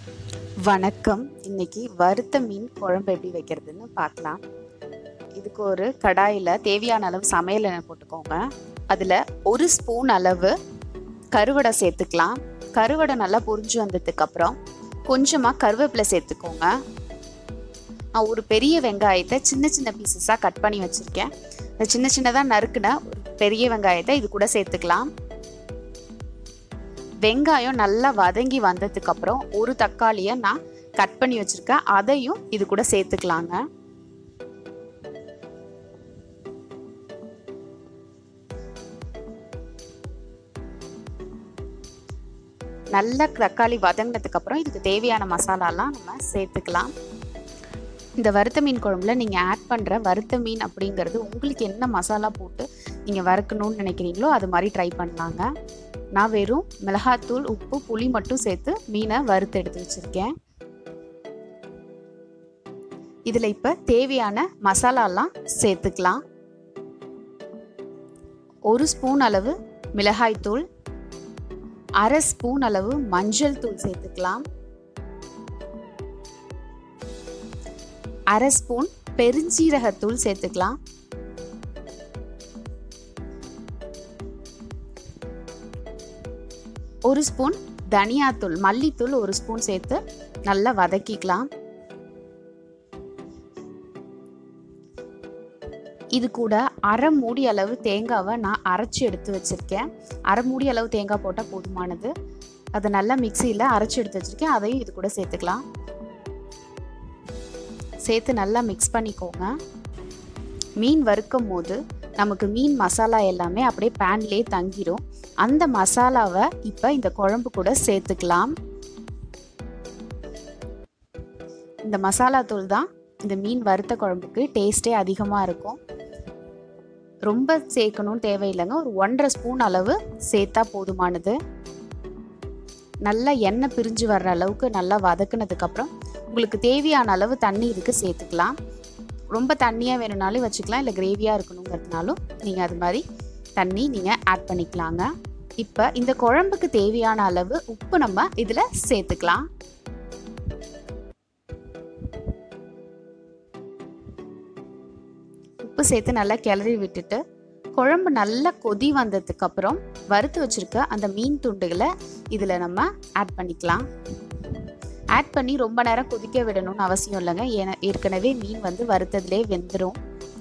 வணக்கம் இன்னைக்கு வறுத்த மீன் குழம்பு எப்படி வைக்கிறதுன்னு பார்க்கலாம் இதுக்கு ஒரு கடாயில் தேவையான அளவு சமையல் எண்ணெய் போட்டுக்கோங்க அதில் ஒரு ஸ்பூன் அளவு கருவடை சேர்த்துக்கலாம் கருவடை நல்லா பொரிஞ்சு வந்ததுக்கப்புறம் கொஞ்சமாக கருவேப்பிலை சேர்த்துக்கோங்க நான் ஒரு பெரிய வெங்காயத்தை சின்ன சின்ன பீசஸாக கட் பண்ணி வச்சுருக்கேன் இந்த சின்ன சின்னதாக நறுக்குன ஒரு பெரிய வெங்காயத்தை இது கூட சேர்த்துக்கலாம் வெங்காயம் நல்லா வதங்கி வந்ததுக்கு அப்புறம் ஒரு தக்காளியை நான் கட் பண்ணி வச்சிருக்கேன் அதையும் இது கூட சேர்த்துக்கலாங்க நல்ல தக்காளி வதங்கினதுக்கு அப்புறம் இதுக்கு தேவையான மசாலாலாம் நம்ம சேர்த்துக்கலாம் இந்த வறுத்த மீன் குழம்புல நீங்கள் ஆட் பண்ணுற வறுத்த மீன் அப்படிங்கிறது உங்களுக்கு என்ன மசாலா போட்டு நீங்கள் வறுக்கணும்னு நினைக்கிறீங்களோ அது மாதிரி ட்ரை பண்ணலாங்க நான் வெறும் மிளகாத்தூள் உப்பு புளி மட்டும் சேர்த்து மீனை வறுத்து எடுத்து வச்சுருக்கேன் இதில் இப்போ தேவையான மசாலாலாம் சேர்த்துக்கலாம் ஒரு ஸ்பூன் அளவு மிளகாய்த்தூள் அரை ஸ்பூன் அளவு மஞ்சள் தூள் சேர்த்துக்கலாம் அரை ஸ்பூன் பெருஞ்சீரகத்தூள் சேர்த்துக்கலாம் ஒரு ஸ்பூன் தனியாத்தூள் மல்லித்தூள் ஒரு ஸ்பூன் சேர்த்து நல்லா வதக்கிக்கலாம் இது கூட அரை மூடி அளவு தேங்காவை நான் அரைச்சி எடுத்து வச்சுருக்கேன் அரை மூடி அளவு தேங்காய் போட்டால் போதுமானது அதை நல்லா மிக்சியில் அரைச்சி எடுத்து வச்சுருக்கேன் அதையும் இது கூட சேர்த்துக்கலாம் சேர்த்து நல்லா மிக்ஸ் பண்ணிக்கோங்க மீன் வறுக்கும் போது நமக்கு மீன் மசாலா எல்லாமே அப்படியே பேன்லேயே தங்கிடும் அந்த மசாலாவை இப்போ இந்த குழம்பு கூட சேர்த்துக்கலாம் இந்த மசாலா தூள் தான் இந்த மீன் வறுத்த குழம்புக்கு டேஸ்ட்டே அதிகமாக இருக்கும் ரொம்ப சேர்க்கணும்னு தேவையில்லைங்க ஒரு ஒன்றரை ஸ்பூன் அளவு சேர்த்தா போதுமானது நல்லா எண்ணெய் பிரிஞ்சு வர்ற அளவுக்கு நல்லா வதக்குனதுக்கப்புறம் உங்களுக்கு தேவையான அளவு தண்ணி இதுக்கு சேர்த்துக்கலாம் ரொம்ப தண்ணியாக வேணும்னாலும் வச்சுக்கலாம் இல்லை கிரேவியாக இருக்கணுங்கிறதுனாலும் நீங்கள் அது மாதிரி தண்ணி நீங்கள் ஆட் பண்ணிக்கலாங்க இப்போ இந்த குழம்புக்கு தேவையான அளவு உப்பு நம்ம இதில் சேர்த்துக்கலாம் உப்பு சேர்த்து நல்லா கிளறி விட்டுட்டு குழம்பு நல்லா கொதி வந்ததுக்கு அப்புறம் வறுத்து வச்சுருக்க அந்த மீன் துண்டுகளை இதில் நம்ம ஆட் பண்ணிக்கலாம் ஆட் பண்ணி ரொம்ப நேரம் கொதிக்க விடணும்னு அவசியம் இல்லைங்க ஏன்னா ஏற்கனவே மீன் வந்து வறுத்ததுலே வெந்துடும்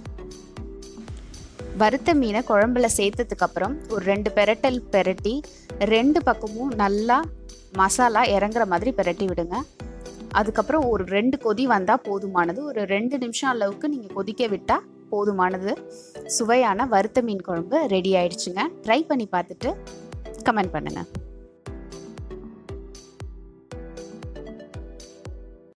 வறுத்த மீனை குழம்புல சேர்த்ததுக்கு அப்புறம் ஒரு ரெண்டு பெரட்டல் பெரட்டி ரெண்டு பக்கமும் நல்லா மசாலா இறங்குற மாதிரி பெரட்டி விடுங்க அதுக்கப்புறம் ஒரு ரெண்டு கொதி வந்தால் போதுமானது ஒரு ரெண்டு நிமிஷம் அளவுக்கு நீங்கள் கொதிக்க விட்டால் போதுமானது சுவையான வறுத்த மீன் குழம்பு ரெடி ஆயிடுச்சுங்க ட்ரை பண்ணி பார்த்துட்டு கமெண்ட் பண்ணுங்கள்